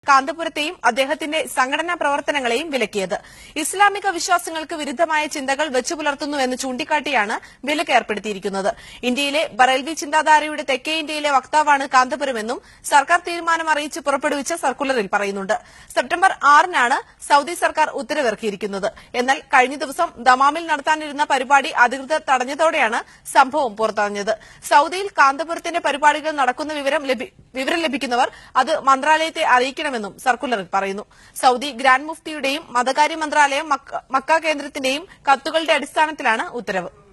കാന്തപുരത്തെയും അദ്ദേഹത്തിന്റെ സംഘടനാ പ്രവർത്തനങ്ങളെയും വിലക്കിയത് ഇസ്ലാമിക വിശ്വാസങ്ങൾക്ക് വിരുദ്ധമായ ചിന്തകൾ വെച്ചുപുലർത്തുന്നുവെന്ന് ചൂണ്ടിക്കാട്ടിയാണ് വിലക്ക് ഏർപ്പെടുത്തിയിരിക്കുന്നത് ഇന്ത്യയിലെ ബറേൽവി ചിന്താധാരയുടെ തെക്കേ ഇന്ത്യയിലെ വക്താവാണ് കാന്തപുരമെന്നും സർക്കാർ തീരുമാനം അറിയിച്ച് പുറപ്പെടുവിച്ച സർക്കുലറിൽ പറയുന്നുണ്ട് സെപ്റ്റംബർ ആറിനാണ് സൌദി സർക്കാർ ഉത്തരവിറക്കിയിരിക്കുന്നത് എന്നാൽ കഴിഞ്ഞ ദിവസം ദമാമിൽ നടത്താനിരുന്ന പരിപാടി അധികൃതർ തടഞ്ഞതോടെയാണ് സംഭവം പുറത്തറിഞ്ഞത് സൌദിയിൽ കാന്തപുരത്തിന്റെ പരിപാടികൾ നടക്കുന്ന വിവരം ലഭി- വിവരം ലഭിക്കുന്നവർ അത് മന്ത്രാലയത്തെ അറിയിക്കണമെന്നും സർക്കുലറിൽ പറയുന്നു സൌദി ഗ്രാൻഡ് മുഫ്തിയുടെയും മതകാര്യ മന്ത്രാലയം മക്ക- മക്ക കേന്ദ്രത്തിന്റെയും കത്തുകളുടെ അടിസ്ഥാനത്തിലാണ് ഉത്തരവ്